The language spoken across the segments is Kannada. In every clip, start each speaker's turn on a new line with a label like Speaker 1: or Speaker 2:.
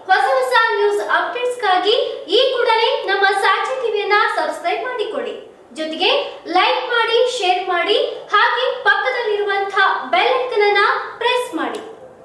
Speaker 1: ಹೊಸ ಹೊಸ ನ್ಯೂಸ್ ಅಪ್ಡೇಟ್ಸ್ಗಾಗಿ ಈ ಕೂಡಲೇ ನಮ್ಮ ಸಾಕ್ಷಿ ಟಿವಿಯನ್ನ ಸಬ್ಸ್ಕ್ರೈಬ್ ಮಾಡಿಕೊಳ್ಳಿ ಜೊತೆಗೆ ಲೈಕ್ ಮಾಡಿ ಶೇರ್ ಮಾಡಿ ಹಾಗೆ ಪಕ್ಕದಲ್ಲಿರುವಂತಹ ಬೆಲ್ ಐಕನ್ ಅನ್ನ ಪ್ರೆಸ್ ಮಾಡಿ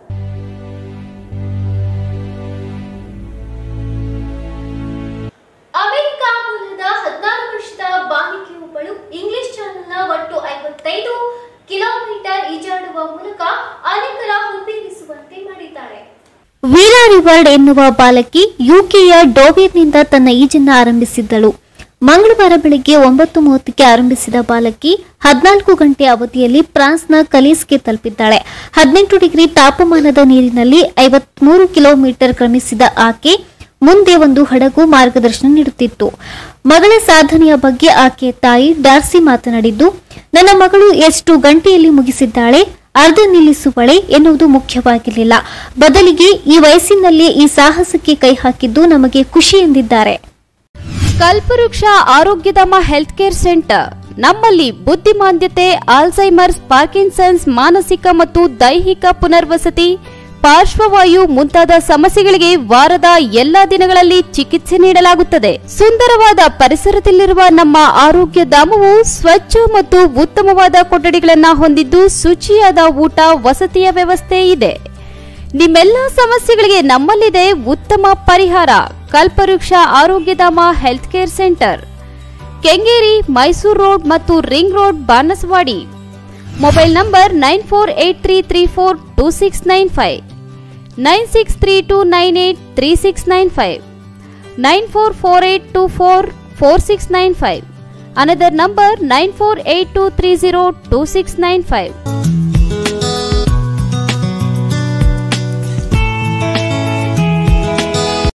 Speaker 1: ಅಮೆರಿಕ ಮೂಲದ ಹದಿನಾರು ವರ್ಷದ ಬಾಲಿಕೆಯೊಬ್ಬಳು ಇಂಗ್ಲಿಷ್ ಚಾನೆಲ್ನ ಒಟ್ಟು ಐವತ್ತೈದು ಕಿಲೋಮೀಟರ್ ಈಜಾಡುವ ಮೂಲಕ ಅನೇಕರ ಹುಬ್ಬೇರಿಸುವಂತೆ ಮಾಡಿದ್ದಾಳೆ
Speaker 2: ವೀರಾ ರಿವರ್ಡ್ ಎನ್ನುವ ಬಾಲಕಿ ಯುಕೆಯ ಡೋವೇರ್ನಿಂದ ತನ್ನ ಈಜನ್ನ ಆರಂಭಿಸಿದ್ದಳು ಮಂಗಳವಾರ ಬೆಳಗ್ಗೆ ಒಂಬತ್ತು ಮೂವತ್ತಕ್ಕೆ ಆರಂಭಿಸಿದ ಬಾಲಕಿ ಹದಿನಾಲ್ಕು ಗಂಟೆ ಅವಧಿಯಲ್ಲಿ ಫ್ರಾನ್ಸ್ನ ಕಲೀಸ್ಗೆ ತಲುಪಿದ್ದಾಳೆ ಹದಿನೆಂಟು ಡಿಗ್ರಿ ತಾಪಮಾನದ ನೀರಿನಲ್ಲಿ ಐವತ್ಮೂರು ಕಿಲೋಮೀಟರ್ ಕ್ರಮಿಸಿದ ಆಕೆ ಮುಂದೆ ಒಂದು ಹಡಗು ಮಾರ್ಗದರ್ಶನ ನೀಡುತ್ತಿತ್ತು ಮಗಳ ಸಾಧನೆಯ ಬಗ್ಗೆ ಆಕೆಯ ತಾಯಿ ಡಾರ್ಸಿ ಮಾತನಾಡಿದ್ದು ನನ್ನ ಮಗಳು ಎಷ್ಟು ಗಂಟೆಯಲ್ಲಿ ಮುಗಿಸಿದ್ದಾಳೆ ಅರ್ಧ ನಿಲ್ಲಿಸುವಳೆ ಎನ್ನುವುದು ಮುಖ್ಯವಾಗಿರಲಿಲ್ಲ ಬದಲಿಗೆ ಈ ವಯಸ್ಸಿನಲ್ಲೇ ಈ ಸಾಹಸಕ್ಕೆ ಕೈ ಹಾಕಿದ್ದು ನಮಗೆ ಖುಷಿ ಎಂದಿದ್ದಾರೆ
Speaker 3: ಕಲ್ಪವೃಕ್ಷ ಆರೋಗ್ಯಧಾಮ ಹೆಲ್ತ್ ಕೇರ್ ಸೆಂಟರ್ ನಮ್ಮಲ್ಲಿ ಬುದ್ಧಿಮಾಂದ್ಯತೆ ಆಲ್ಝೈಮರ್ಸ್ ಪಾರ್ಕಿನ್ಸನ್ಸ್ ಮಾನಸಿಕ ಮತ್ತು ದೈಹಿಕ ಪುನರ್ವಸತಿ ಪಾರ್ಶ್ವವಾಯು ಮುಂತಾದ ಸಮಸ್ಯೆಗಳಿಗೆ ವಾರದ ಎಲ್ಲಾ ದಿನಗಳಲ್ಲಿ ಚಿಕಿತ್ಸೆ ನೀಡಲಾಗುತ್ತದೆ ಸುಂದರವಾದ ಪರಿಸರದಲ್ಲಿರುವ ನಮ್ಮ ಆರೋಗ್ಯ ಧಾಮವು ಸ್ವಚ್ಛ ಮತ್ತು ಉತ್ತಮವಾದ ಕೊಠಡಿಗಳನ್ನ ಹೊಂದಿದ್ದು ಶುಚಿಯಾದ ಊಟ ವಸತಿಯ ವ್ಯವಸ್ಥೆ ಇದೆ ನಿಮ್ಮೆಲ್ಲ ಸಮಸ್ಯೆಗಳಿಗೆ ನಮ್ಮಲ್ಲಿದೆ ಉತ್ತಮ ಪರಿಹಾರ Kalpavriksha Arogyadhama health care centre Kengeri Mysuru road ಮತ್ತು ring road Banaswadi mobile number nine four eight three three four two six nine five nine six three two nine eight three six nine five nine four four eight two four four six nine five another number nine four eight two three zero two six nine five